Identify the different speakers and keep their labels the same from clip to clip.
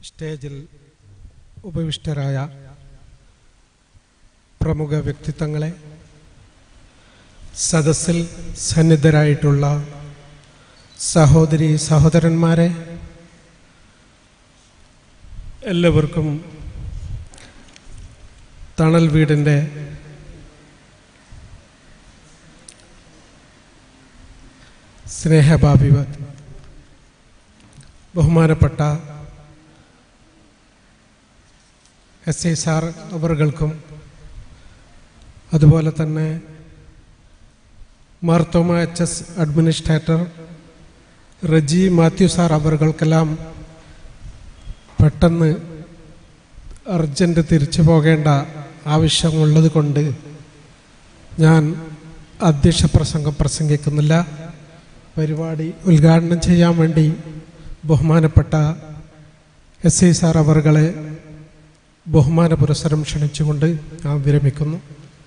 Speaker 1: സ്റ്റേജിൽ ഉപവിഷ്ടരായ പ്രമുഖ വ്യക്തിത്വങ്ങളെ സദസ്സിൽ സന്നിധരായിട്ടുള്ള സഹോദരി സഹോദരന്മാരെ എല്ലാവർക്കും തണൽ വീടിൻ്റെ സ്നേഹഭാഭിവത് ബഹുമാനപ്പെട്ട എസ് ഐ സാർ അവർകൾക്കും അതുപോലെ തന്നെ Marthoma H S administrator Reji Mathew sir അവർകൾക്കെല്ലാം പെട്ടെന്ന് അർജൻറ്റ് തിരിച്ചു പോകേണ്ട ആവശ്യമുള്ളത് കൊണ്ട് ഞാൻ അധ്യക്ഷ പ്രസംഗം പ്രസംഗിക്കുന്നില്ല പരിപാടി ഉദ്ഘാടനം ചെയ്യാൻ വേണ്ടി ബഹുമാനപ്പെട്ട എസ് ഐ സാർ അവർകളെ ബഹുമാന പുരസ്സരം ക്ഷണിച്ചുകൊണ്ട് ഞാൻ വിരമിക്കുന്നു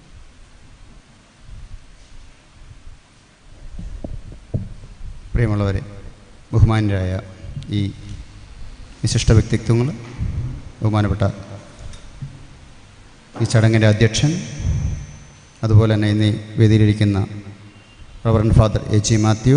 Speaker 2: പ്രിയമുള്ളവരെ ബഹുമാനരായ ഈ വിശിഷ്ട വ്യക്തിത്വങ്ങൾ ബഹുമാനപ്പെട്ട ഈ ചടങ്ങിൻ്റെ അധ്യക്ഷൻ അതുപോലെ തന്നെ ഇന്ന് ഈ വേദിയിലിരിക്കുന്ന reverend father A G Mathew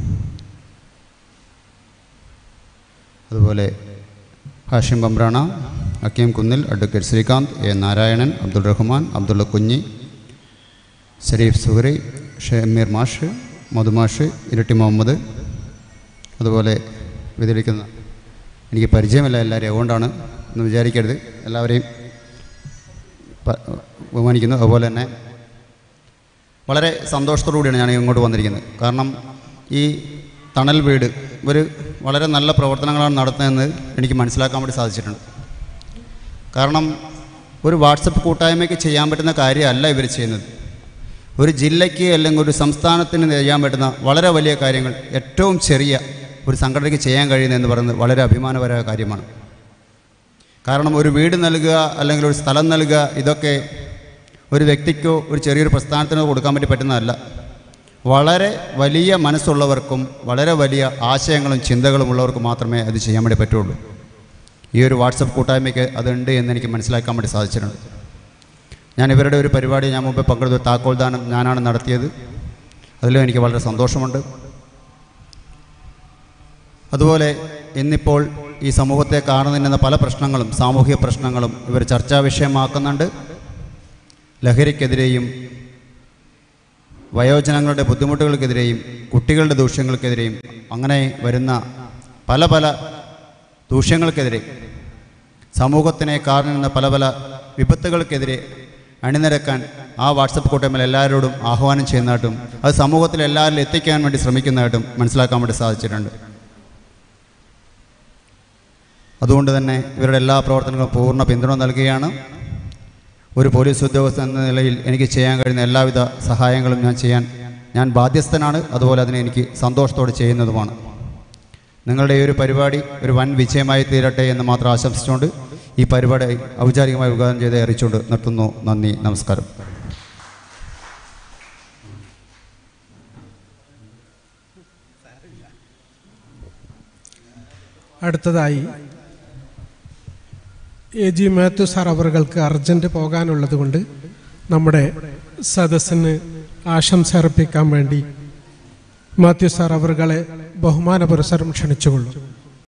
Speaker 2: അതുപോലെ ഹാഷിം ബംബ്രാണ അക്കീം കുന്നിൽ അഡ്വക്കേറ്റ് ശ്രീകാന്ത് എ നാരായണൻ അബ്ദുൾ റഹ്മാൻ അബ്ദുള്ള കുഞ്ഞി ഷരീഫ് സുഹറി ഷമീർ മാഷ് മധുമാഷ് ഇരട്ടി മുഹമ്മദ് അതുപോലെ വിതരിക്കുന്ന എനിക്ക് പരിചയമില്ല എല്ലാവരെയും അതുകൊണ്ടാണ് എന്ന് വിചാരിക്കരുത് എല്ലാവരെയും പ- ബഹുമാനിക്കുന്നു അതുപോലെ തന്നെ വളരെ സന്തോഷത്തോടു കൂടിയാണ് ഞാൻ ഇങ്ങോട്ട് വന്നിരിക്കുന്നത് കാരണം ഈ തണൽ വീട് ഒരു വളരെ നല്ല പ്രവർത്തനങ്ങളാണ് നടത്തുന്നതെന്ന് എനിക്ക് മനസ്സിലാക്കാൻ വേണ്ടി സാധിച്ചിട്ടുണ്ട് കാരണം ഒരു വാട്സപ്പ് കൂട്ടായ്മയ്ക്ക് ചെയ്യാൻ പറ്റുന്ന കാര്യമല്ല ഇവർ ചെയ്യുന്നത് ഒരു ജില്ലയ്ക്ക് അല്ലെങ്കിൽ ഒരു സംസ്ഥാനത്തിന് ചെയ്യാൻ പറ്റുന്ന വളരെ വലിയ കാര്യങ്ങൾ ഏറ്റവും ചെറിയ ഒരു സംഘടനയ്ക്ക് ചെയ്യാൻ കഴിയുന്നത് എന്ന് പറയുന്നത് വളരെ അഭിമാനപരമായ കാര്യമാണ് കാരണം ഒരു വീട് നൽകുക അല്ലെങ്കിൽ ഒരു സ്ഥലം നൽകുക ഇതൊക്കെ ഒരു വ്യക്തിക്കോ ഒരു ചെറിയൊരു പ്രസ്ഥാനത്തിനോ കൊടുക്കാൻ വേണ്ടി പറ്റുന്നതല്ല വളരെ വലിയ മനസ്സുള്ളവർക്കും വളരെ വലിയ ആശയങ്ങളും ചിന്തകളും ഉള്ളവർക്കും മാത്രമേ അത് ചെയ്യാൻ വേണ്ടി പറ്റുള്ളൂ ഈ ഒരു വാട്സപ്പ് കൂട്ടായ്മയ്ക്ക് അതുണ്ട് എന്ന് എനിക്ക് മനസ്സിലാക്കാൻ വേണ്ടി സാധിച്ചിട്ടുണ്ട് ഞാൻ ഇവരുടെ ഒരു പരിപാടി ഞാൻ മുമ്പ് പങ്കെടുത്ത താക്കോൽ ദാനം ഞാനാണ് നടത്തിയത് അതിലും എനിക്ക് വളരെ സന്തോഷമുണ്ട് അതുപോലെ ഇന്നിപ്പോൾ ഈ സമൂഹത്തെ കാണുന്ന പല പ്രശ്നങ്ങളും സാമൂഹിക പ്രശ്നങ്ങളും ഇവർ ചർച്ചാ വിഷയമാക്കുന്നുണ്ട് ലഹരിക്കെതിരെയും വയോജനങ്ങളുടെ ബുദ്ധിമുട്ടുകൾക്കെതിരെയും കുട്ടികളുടെ ദൂഷ്യങ്ങൾക്കെതിരെയും അങ്ങനെ വരുന്ന പല പല ദൂഷ്യങ്ങൾക്കെതിരെ സമൂഹത്തിനെ കാരണുന്ന പല പല വിപത്തുകൾക്കെതിരെ അണിനിരക്കാൻ ആ വാട്സപ്പ് കൂട്ടായ്മയിൽ എല്ലാവരോടും ആഹ്വാനം ചെയ്യുന്നതായിട്ടും അത് സമൂഹത്തിൽ എല്ലാവരിലും എത്തിക്കാൻ വേണ്ടി ശ്രമിക്കുന്നതായിട്ടും മനസ്സിലാക്കാൻ വേണ്ടി സാധിച്ചിട്ടുണ്ട് അതുകൊണ്ട് തന്നെ ഇവരുടെ എല്ലാ പ്രവർത്തനങ്ങളും പൂർണ്ണ പിന്തുണ നൽകുകയാണ് ഒരു പോലീസ് ഉദ്യോഗസ്ഥൻ എന്ന നിലയിൽ എനിക്ക് ചെയ്യാൻ കഴിയുന്ന എല്ലാവിധ സഹായങ്ങളും ഞാൻ ചെയ്യാൻ ഞാൻ ബാധ്യസ്ഥനാണ് അതുപോലെ അതിനെ എനിക്ക് സന്തോഷത്തോടെ ചെയ്യുന്നതുമാണ് നിങ്ങളുടെ ഈ ഒരു പരിപാടി ഒരു വൻ വിജയമായി തീരട്ടെ എന്ന് മാത്രം ആശംസിച്ചുകൊണ്ട് ഈ പരിപാടി ഔപചാരികമായി ഉദ്ഘാടനം ചെയ്ത് അറിയിച്ചുകൊണ്ട് നിർത്തുന്നു നന്ദി നമസ്കാരം
Speaker 1: അടുത്തതായി എ ജി മാത്യു സാർ അവർക്ക് അർജന്റ് പോകാനുള്ളത് കൊണ്ട് നമ്മുടെ സദസ്സിന് ആശംസ അർപ്പിക്കാൻ വേണ്ടി മാത്യു സാർ അവറുകളെ ബഹുമാന പുരസ്സരം ക്ഷണിച്ചുകൊള്ളും